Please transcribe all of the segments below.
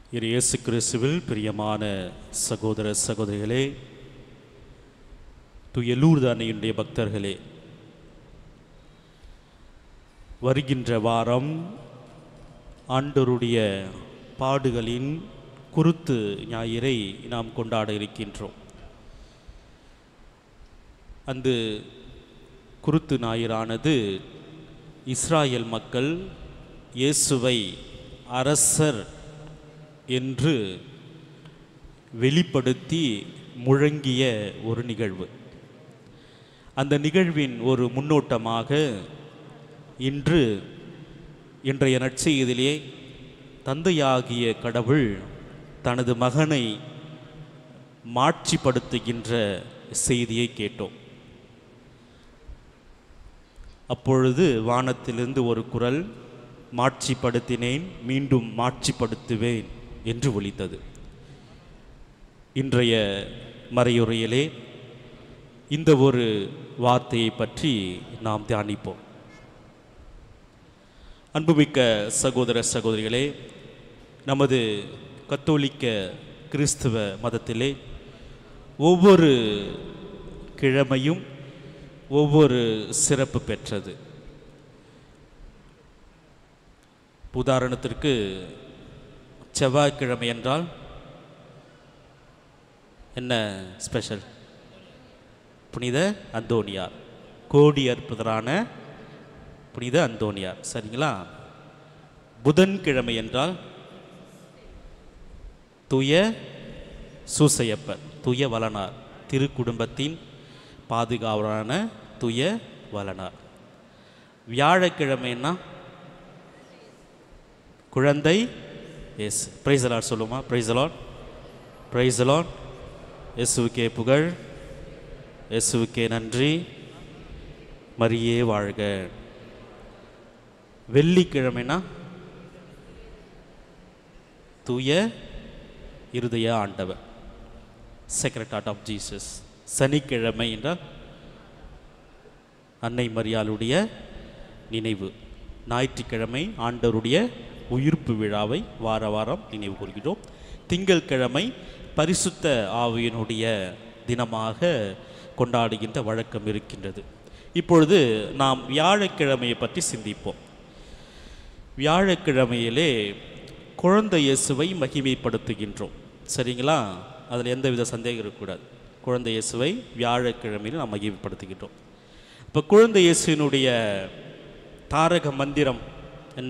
இரு இயேசு கிறிஸ்துவில் பிரியமான சகோதர சகோதரிகளே தூய லூர்து அன்னையினுடைய பக்தர்களே வருகின்ற வாரம் ஆண்டவருடைய பாடுகளின் குருத்து ஞாயிறை நாம் கொண்டாட இருக்கின்றோம் அந்த குருத்து ஞாயிறானது இஸ்ராயல் மக்கள் இயேசுவை அரசர் என்று வெளிப்படுத்தி முழங்கிய ஒரு நிகழ்வு அந்த நிகழ்வின் ஒரு முன்னோட்டமாக இன்று இன்றைய நற்செய்தியிலே தந்தையாகிய கடவுள் தனது மகனை மாட்சிப்படுத்துகின்ற செய்தியை கேட்டோம் அப்பொழுது வானத்திலிருந்து ஒரு குரல் மாட்சிப்படுத்தினேன் மீண்டும் மாட்சிப்படுத்துவேன் என்று ஒலித்தது இன்றைய மறையுறையிலே இந்த ஒரு வார்த்தையை பற்றி நாம் தியானிப்போம் அன்புமிக்க சகோதர சகோதரிகளே நமது கத்தோலிக்க கிறிஸ்துவ மதத்திலே ஒவ்வொரு கிழமையும் ஒவ்வொரு சிறப்பு பெற்றது உதாரணத்திற்கு செவ்வாய்க்கிழமை என்றால் என்ன ஸ்பெஷல் புனித அந்தோனியார் கோடி அற்புதரான புனித அந்தோனியார் சரிங்களா புதன்கிழமை என்றால் தூய சூசையப்பர் தூய வளனார் திருக்குடும்பத்தின் பாதுகாவலரான தூய வளனார் வியாழக்கிழமைன்னா குழந்தை எஸ் பிரைசலாட் சொல்லுமா பிரைசலாட் பிரைசலாட் இயேசுவுக்கே புகழ் இயேசுவுக்கே நன்றி மரியே வாழ்க வெள்ளிக்கிழமைனா தூய இருதய ஆண்டவர் செக்ரெட் ஆர்ட் ஆஃப் ஜீசஸ் சனிக்கிழமை என்றால் அன்னை மரியாளுடைய நினைவு ஞாயிற்றுக்கிழமை ஆண்டவருடைய உயிர்ப்பு விழாவை வார வாரம் நினைவு கூறுகிறோம் திங்கள்கிழமை பரிசுத்த ஆவியினுடைய தினமாக கொண்டாடுகின்ற வழக்கம் இருக்கின்றது இப்பொழுது நாம் வியாழக்கிழமையை பற்றி சிந்திப்போம் வியாழக்கிழமையிலே குழந்தை இயேசுவை மகிமைப்படுத்துகின்றோம் சரிங்களா அதில் எந்தவித சந்தேகம் இருக்கக்கூடாது குழந்தை இயேசுவை வியாழக்கிழமையில் நாம் மகிமைப்படுத்துகின்றோம் இப்போ குழந்தை இயேசுவினுடைய தாரக மந்திரம் என்ன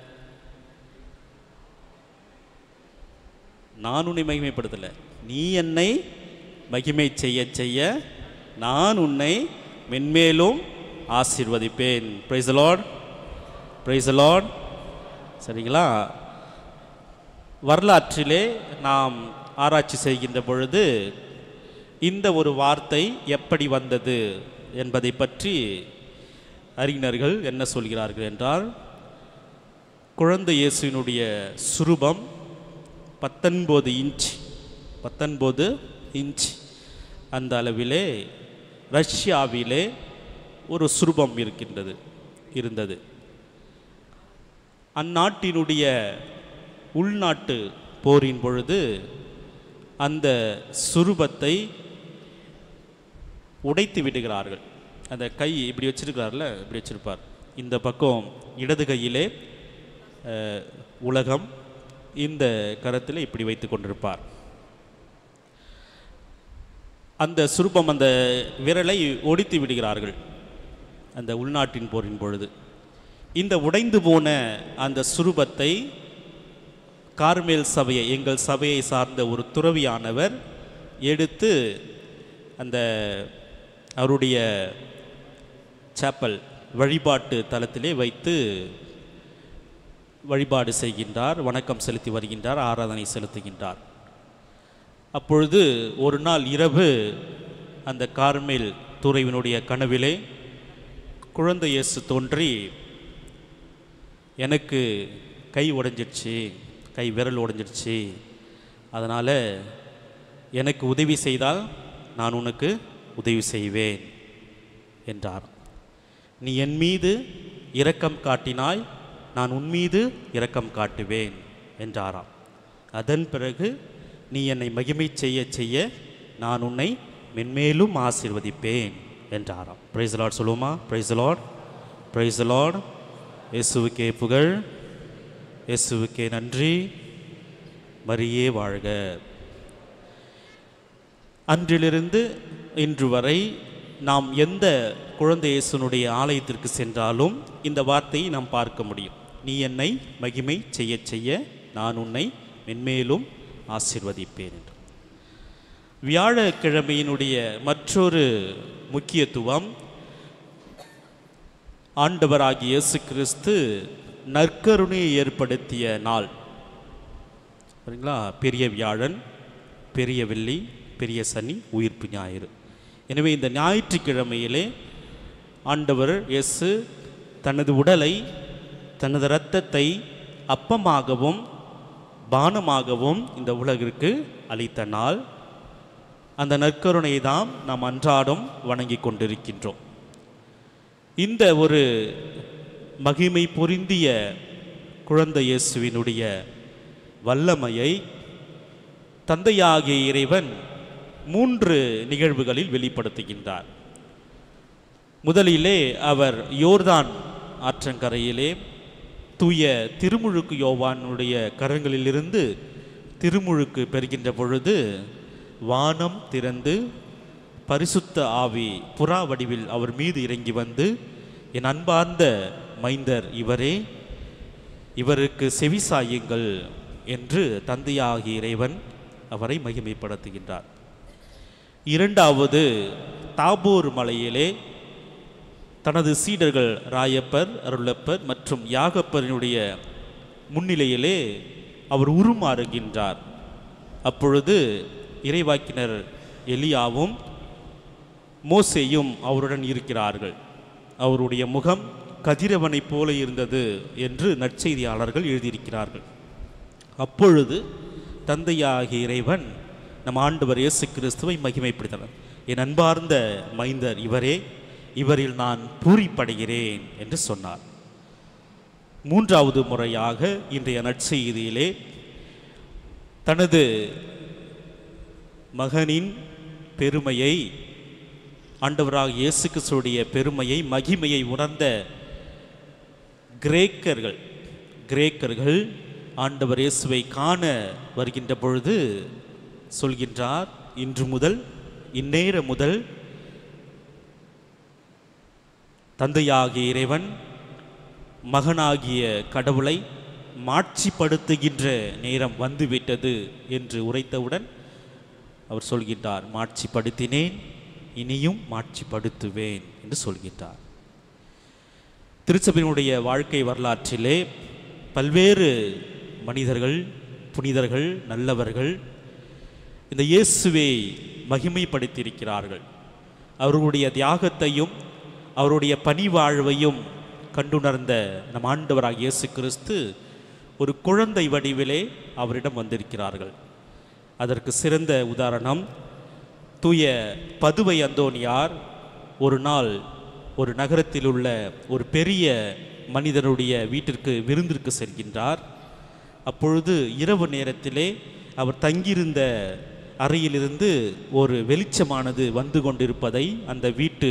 நான் உன்னை மகிமைப்படுத்தலை நீ என்னை மகிமை செய்ய செய்ய நான் உன்னை மென்மேலும் ஆசீர்வதிப்பேன் பிரைஸ் லார்ட் பிரைஸ் லார்ட் சரிங்களா வரலாற்றிலே நாம் ஆராய்ச்சி செய்கின்ற பொழுது இந்த ஒரு வார்த்தை எப்படி வந்தது என்பதை பற்றி அறிஞர்கள் என்ன சொல்கிறார்கள் என்றால் குழந்தை இயேசுவினுடைய சுரூபம் பத்தொன்பது இன்ச் பத்தொன்பது இன்ச் அந்த அளவிலே ரஷ்யாவிலே ஒரு சுரூபம் இருக்கின்றது இருந்தது அந்நாட்டினுடைய உள்நாட்டு போரின் பொழுது அந்த சுரூபத்தை உடைத்து விடுகிறார்கள் அந்த கை இப்படி வச்சிருக்கிறார்ல இப்படி வச்சிருப்பார் இந்த பக்கம் இடது கையிலே அஹ், உலகம் இந்த கரத்தில் இப்படி வைத்து கொண்டிருப்பார் அந்த சுரூபம் அந்த விரலை ஒடித்து விடுகிறார்கள் அந்த உள்நாட்டின் போரின் பொழுது இந்த உடைந்து போன அந்த சுரூபத்தை கார்மேல் சபையை எங்கள் சபையை சார்ந்த ஒரு துறவியானவர் எடுத்து அந்த அவருடைய சாப்பல் வழிபாட்டு தலத்திலே வைத்து வழிபாடு செய்கின்றார் வணக்கம் செலுத்தி வருகின்றார் ஆராதனை செலுத்துகின்றார் அப்பொழுது ஒரு நாள் இரவு அந்த கார்மேல் துறைவினுடைய கனவிலே குழந்தை இயேசு தோன்றி எனக்கு கை உடைஞ்சிடுச்சு கை விரல் உடைஞ்சிடுச்சு அதனால் எனக்கு உதவி செய்தால் நான் உனக்கு உதவி செய்வேன் என்றார் நீ என் மீது இரக்கம் காட்டினாய் நான் உன் மீது இரக்கம் காட்டுவேன் என்றாராம் அதன் பிறகு நீ என்னை மகிமை செய்ய செய்ய நான் உன்னை மென்மேலும் ஆசீர்வதிப்பேன் என்றாராம் பிரைஸ் லார்ட் சொல்லுவோமா பிரைஸ் லார்ட் பிரைஸ் லார்ட் இயேசுவுக்கே புகழ் இயேசுவுக்கே நன்றி மரியே வாழ்க அன்றிலிருந்து இன்று வரை நாம் எந்த குழந்தை இயேசுனுடைய ஆலயத்திற்கு சென்றாலும் இந்த வார்த்தையை நாம் பார்க்க முடியும் நீ என்னை மகிமை செய்ய செய்ய நான் உன்னை மென்மேலும் ஆசீர்வதிப்பேன் என்று வியாழக்கிழமையினுடைய மற்றொரு முக்கியத்துவம் ஆண்டவராகிய இயேசு கிறிஸ்து நற்கருணையை ஏற்படுத்திய நாள் சரிங்களா பெரிய வியாழன் பெரிய வெள்ளி பெரிய சனி உயிர்ப்பு ஞாயிறு எனவே இந்த ஞாயிற்றுக்கிழமையிலே ஆண்டவர் இயேசு தனது உடலை தனது இரத்தத்தை அப்பமாகவும் பானமாகவும் இந்த உலகிற்கு அளித்த நாள் அந்த நற்கருணையை தான் நாம் அன்றாடம் வணங்கி கொண்டிருக்கின்றோம் இந்த ஒரு மகிமை பொருந்திய குழந்தை இயேசுவினுடைய வல்லமையை தந்தையாகிய இறைவன் மூன்று நிகழ்வுகளில் வெளிப்படுத்துகின்றார் முதலிலே அவர் யோர்தான் ஆற்றங்கரையிலே தூய திருமுழுக்கு யோவானுடைய கரங்களிலிருந்து திருமுழுக்கு பெறுகின்ற பொழுது வானம் திறந்து பரிசுத்த ஆவி புறா வடிவில் அவர் மீது இறங்கி வந்து என் அன்பார்ந்த மைந்தர் இவரே இவருக்கு செவிசாயுங்கள் என்று தந்தையாகிய இறைவன் அவரை மகிமைப்படுத்துகின்றார் இரண்டாவது தாபூர் மலையிலே தனது சீடர்கள் ராயப்பர் அருளப்பர் மற்றும் யாகப்பரினுடைய முன்னிலையிலே அவர் உருமாறுகின்றார் அப்பொழுது இறைவாக்கினர் எலியாவும் மோசேயும் அவருடன் இருக்கிறார்கள் அவருடைய முகம் கதிரவனைப் போல இருந்தது என்று நற்செய்தியாளர்கள் எழுதியிருக்கிறார்கள் அப்பொழுது தந்தையாகிய இறைவன் நம் ஆண்டவர் இயேசு கிறிஸ்துவை மகிமைப்படுத்தினார் என் அன்பார்ந்த மைந்தர் இவரே இவரில் நான் பூரிப்படைகிறேன் என்று சொன்னார் மூன்றாவது முறையாக இன்றைய நற்செய்தியிலே தனது மகனின் பெருமையை ஆண்டவராக இயேசு கிறிஸ்துடைய பெருமையை மகிமையை உணர்ந்த கிரேக்கர்கள் கிரேக்கர்கள் ஆண்டவர் இயேசுவை காண வருகின்ற பொழுது சொல்கின்றார் இன்று முதல் இந்நேர முதல் தந்தையாகிய இறைவன் மகனாகிய கடவுளை மாட்சிப்படுத்துகின்ற நேரம் வந்துவிட்டது என்று உரைத்தவுடன் அவர் சொல்கின்றார் மாட்சிப்படுத்தினேன் இனியும் மாட்சிப்படுத்துவேன் என்று சொல்கின்றார் திருச்சபையினுடைய வாழ்க்கை வரலாற்றிலே பல்வேறு மனிதர்கள் புனிதர்கள் நல்லவர்கள் இந்த இயேசுவை மகிமைப்படுத்தியிருக்கிறார்கள் அவர்களுடைய தியாகத்தையும் அவருடைய பணிவாழ்வையும் கண்டுணர்ந்த நம் ஆண்டவராக இயேசு கிறிஸ்து ஒரு குழந்தை வடிவிலே அவரிடம் வந்திருக்கிறார்கள் அதற்கு சிறந்த உதாரணம் தூய பதுவை அந்தோனியார் ஒரு நாள் ஒரு நகரத்தில் உள்ள ஒரு பெரிய மனிதனுடைய வீட்டிற்கு விருந்திற்கு செல்கின்றார் அப்பொழுது இரவு நேரத்திலே அவர் தங்கியிருந்த அறையிலிருந்து ஒரு வெளிச்சமானது வந்து கொண்டிருப்பதை அந்த வீட்டு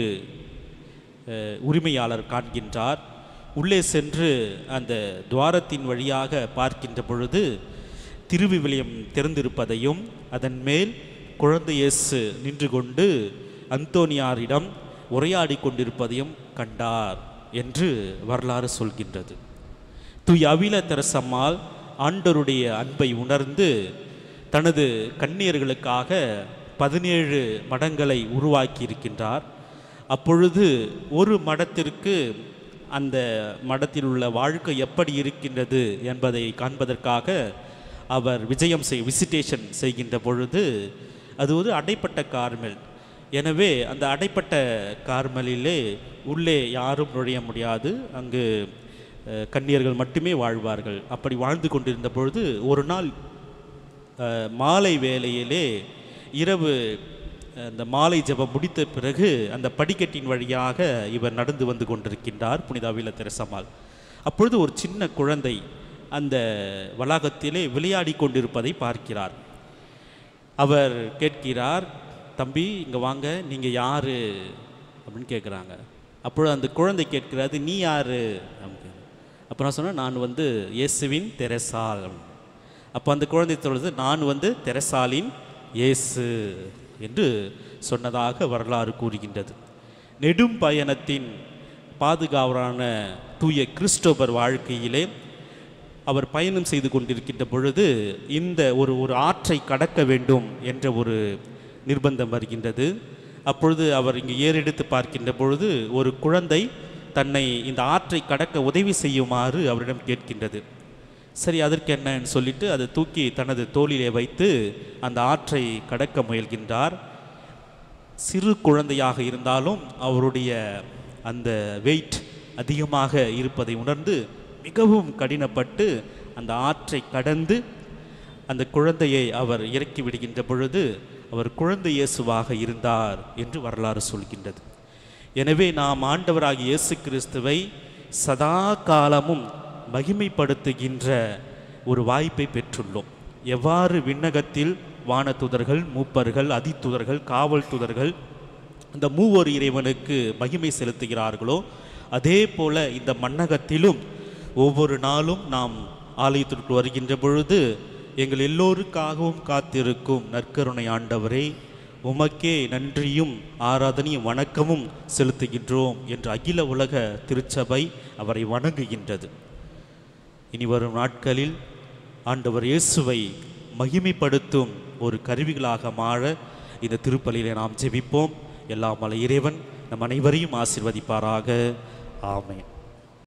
அஹ், உரிமையாளர் காண்கின்றார் உள்ளே சென்று அந்த துவாரத்தின் வழியாக பார்க்கின்ற பொழுது திருவிவிலியம் திறந்திருப்பதையும் அதன் மேல் குழந்தை இயேசு நின்று கொண்டு அந்தோனியாரிடம் உரையாடி கொண்டிருப்பதையும் கண்டார் என்று வரலாறு சொல்கின்றது தூய் அவில தெரசம்மாள் ஆண்டருடைய அன்பை உணர்ந்து தனது கன்னியர்களுக்காக பதினேழு மடங்களை உருவாக்கி இருக்கின்றார் அப்பொழுது ஒரு மடத்திற்கு அந்த மடத்தில் உள்ள வாழ்க்கை எப்படி இருக்கின்றது என்பதை காண்பதற்காக அவர் விஜயம் செய் விசிட்டேஷன் செய்கின்ற பொழுது அது ஒரு அடைப்பட்ட கார்மெல் எனவே அந்த அடைப்பட்ட கார்மலிலே உள்ளே யாரும் நுழைய முடியாது அங்கு அஹ், கன்னியர்கள் மட்டுமே வாழ்வார்கள் அப்படி வாழ்ந்து கொண்டிருந்த பொழுது ஒரு நாள் அஹ், மாலை வேளையிலே இரவு அஹ், அந்த மாலை ஜெபம் முடித்த பிறகு அந்த படிக்கட்டின் வழியாக இவர் நடந்து வந்து கொண்டிருக்கின்றார் புனித அவில தெரசம்மாள் அப்பொழுது ஒரு சின்ன குழந்தை அந்த வளாகத்திலே விளையாடி கொண்டிருப்பதை பார்க்கிறார் அவர் கேட்கிறார் தம்பி இங்கே வாங்க நீங்கள் யார் அப்படின்னு கேட்குறாங்க அப்பொழுது அந்த குழந்தை கேட்கிறது நீ யார் அப்படின்னு கேக்குது. அப்போ நான் சொன்னேன் நான் வந்து இயேசுவின் தெரசால் அப்படின்னு. அப்போ அந்த குழந்தை சொல்லுது நான் வந்து தெரசாலின் இயேசு என்று சொன்னதாக வரலாறு கூறுகின்றது நெடும் பயணத்தின் பாதுகாவலான தூய கிறிஸ்டோபர் வாழ்க்கையிலே அவர் பயணம் செய்து கொண்டிருக்கின்ற பொழுது இந்த ஒரு ஒரு ஆற்றை கடக்க வேண்டும் என்ற ஒரு நிர்பந்தம் வருகின்றது அப்பொழுது அவர் இங்கு ஏறெடுத்து பார்க்கின்ற பொழுது ஒரு குழந்தை தன்னை இந்த ஆற்றை கடக்க உதவி செய்யுமாறு அவரிடம் கேட்கின்றது சரி அதற்கு என்னன்னு சொல்லிட்டு அதை தூக்கி தனது தோளிலே வைத்து அந்த ஆற்றை கடக்க முயல்கின்றார் சிறு குழந்தையாக இருந்தாலும் அவருடைய அந்த வெயிட் அதிகமாக இருப்பதை உணர்ந்து மிகவும் கடினப்பட்டு அந்த ஆற்றை கடந்து அந்த குழந்தையை அவர் இறக்கி விடுகின்ற பொழுது அவர் குழந்தை இயேசுவாக இருந்தார் என்று வரலாறு சொல்கின்றது எனவே நாம் ஆண்டவராகிய இயேசு கிறிஸ்துவை சதா காலமும் மகிமைப்படுத்துகின்ற ஒரு வாய்ப்பை பெற்றுள்ளோம் எவ்வாறு விண்ணகத்தில் வானதூதர்கள் மூப்பர்கள் அதிதூதர்கள் காவல் தூதர்கள் இந்த மூவர் இறைவனுக்கு மகிமை செலுத்துகிறார்களோ அதே போல இந்த மன்னகத்திலும் ஒவ்வொரு நாளும் நாம் ஆலயத்திற்கு வருகின்ற பொழுது எங்கள் எல்லோருக்காகவும் காத்திருக்கும் நற்கருணை ஆண்டவரே உமக்கே நன்றியும் ஆராதனையும் வணக்கமும் செலுத்துகின்றோம் என்று அகில உலக திருச்சபை அவரை வணங்குகின்றது இனி வரும் நாட்களில் ஆண்டவர் இயேசுவை மகிமைப்படுத்தும் ஒரு கருவிகளாக மாற இந்த திருப்பலியிலே நாம் ஜெபிப்போம் எல்லாம் மலை இறைவன் நம் அனைவரையும் ஆசிர்வதிப்பாராக ஆமென்